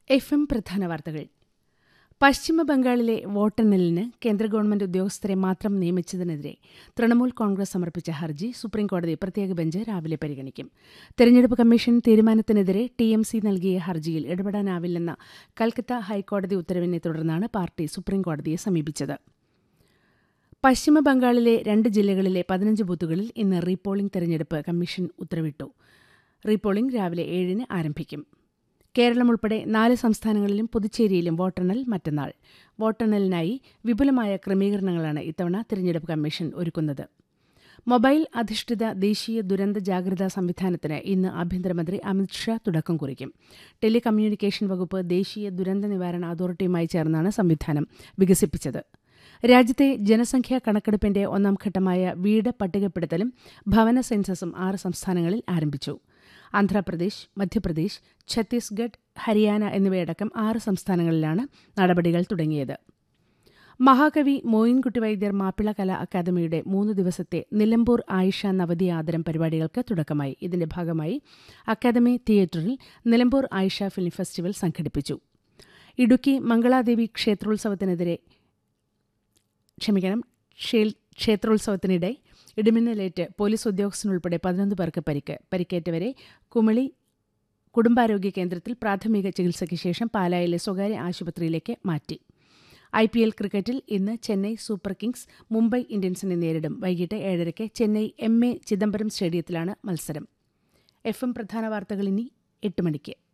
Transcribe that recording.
F M പ്രധാന വാർത്തകൾ പശ്ചിമ ബംഗാളിലെ വോട്ടെണ്ണലിന് കേന്ദ്ര ഗവൺമെന്റ് ഉദ്യോഗസ്ഥരെ മാത്രം നിയമിച്ചതിനെതിരെ തൃണമൂൽ കോൺഗ്രസ് സമർപ്പിച്ച ഹർജി സുപ്രീംകോടതി പ്രത്യേക ബെഞ്ച് രാവിലെ പരിഗണിക്കും തെരഞ്ഞെടുപ്പ് കമ്മീഷൻ തീരുമാനത്തിനെതിരെ ടി എം സി നൽകിയ ഹർജിയിൽ ഇടപെടാനാവില്ലെന്ന കൽക്കത്ത ഹൈക്കോടതി ഉത്തരവിനെ തുടർന്നാണ് പാർട്ടി സുപ്രീംകോടതിയെ സമീപിച്ചത് പശ്ചിമ ബംഗാളിലെ രണ്ട് ജില്ലകളിലെ പതിനഞ്ച് ബൂത്തുകളിൽ ഇന്ന് റീപോളിംഗ് തെരഞ്ഞെടുപ്പ് കമ്മീഷൻ ഉത്തരവിട്ടു റീപോളിംഗ് രാവിലെ ഏഴിന് ആരംഭിക്കും കേരളം ഉൾപ്പെടെ നാല് സംസ്ഥാനങ്ങളിലും പുതുച്ചേരിയിലും വോട്ടെണ്ണൽ മറ്റന്നാൾ വോട്ടെണ്ണലിനായി വിപുലമായ ക്രമീകരണങ്ങളാണ് ഇത്തവണ തിരഞ്ഞെടുപ്പ് കമ്മീഷൻ ഒരുക്കുന്നത് മൊബൈൽ അധിഷ്ഠിത ദേശീയ ദുരന്ത ജാഗ്രതാ സംവിധാനത്തിന് ഇന്ന് ആഭ്യന്തരമന്ത്രി അമിത്ഷാ തുടക്കം കുറിക്കും ടെലികമ്മ്യൂണിക്കേഷൻ വകുപ്പ് ദേശീയ ദുരന്ത നിവാരണ അതോറിറ്റിയുമായി ചേർന്നാണ് സംവിധാനം വികസിപ്പിച്ചത് രാജ്യത്തെ ജനസംഖ്യാ കണക്കെടുപ്പിന്റെ ഒന്നാം ഘട്ടമായ വീട് പട്ടികപ്പെടുത്തലും ഭവന സെൻസസും ആറ് സംസ്ഥാനങ്ങളിൽ ആരംഭിച്ചു ആന്ധ്രാപ്രദേശ് മധ്യപ്രദേശ് ഛത്തീസ്ഗഡ് ഹരിയാന എന്നിവയടക്കം ആറ് സംസ്ഥാനങ്ങളിലാണ് നടപടികൾ തുടങ്ങിയത് മഹാകവി മോയിൻകുട്ടി വൈദ്യർ മാപ്പിള കലാ അക്കാദമിയുടെ മൂന്ന് ദിവസത്തെ നിലമ്പൂർ ആയിഷ നവതി ആദരം പരിപാടികൾക്ക് തുടക്കമായി ഇതിന്റെ ഭാഗമായി അക്കാദമി തിയേറ്ററിൽ നിലമ്പൂർ ആയിഷ ഫിലിം ഫെസ്റ്റിവൽ സംഘടിപ്പിച്ചു ഇടുക്കി മംഗളാദേവി ക്ഷേത്രോത്സവത്തിനെതിരെ ക്ഷമിക്കണം ക്ഷേത്രോത്സവത്തിനിടെ ഇടിമിന്നലേറ്റ് പോലീസ് ഉദ്യോഗസ്ഥനുൾപ്പെടെ പതിനൊന്ന് പേർക്ക് പരിക്ക് പരിക്കേറ്റവരെ കുമളി കുടുംബാരോഗ്യ കേന്ദ്രത്തിൽ പ്രാഥമിക ചികിത്സയ്ക്ക് ശേഷം പാലായിലെ സ്വകാര്യ ആശുപത്രിയിലേക്ക് മാറ്റി ഐ പി എൽ ക്രിക്കറ്റിൽ ഇന്ന് ചെന്നൈ സൂപ്പർ കിങ്സ് മുംബൈ ഇന്ത്യൻസിനെ നേരിടും വൈകിട്ട് ഏഴരയ്ക്ക് ചെന്നൈ എം എ ചിദംബരം സ്റ്റേഡിയത്തിലാണ് മത്സരം എഫ് എം പ്രധാന വാർത്തകൾ ഇനി എട്ട് മണിക്ക്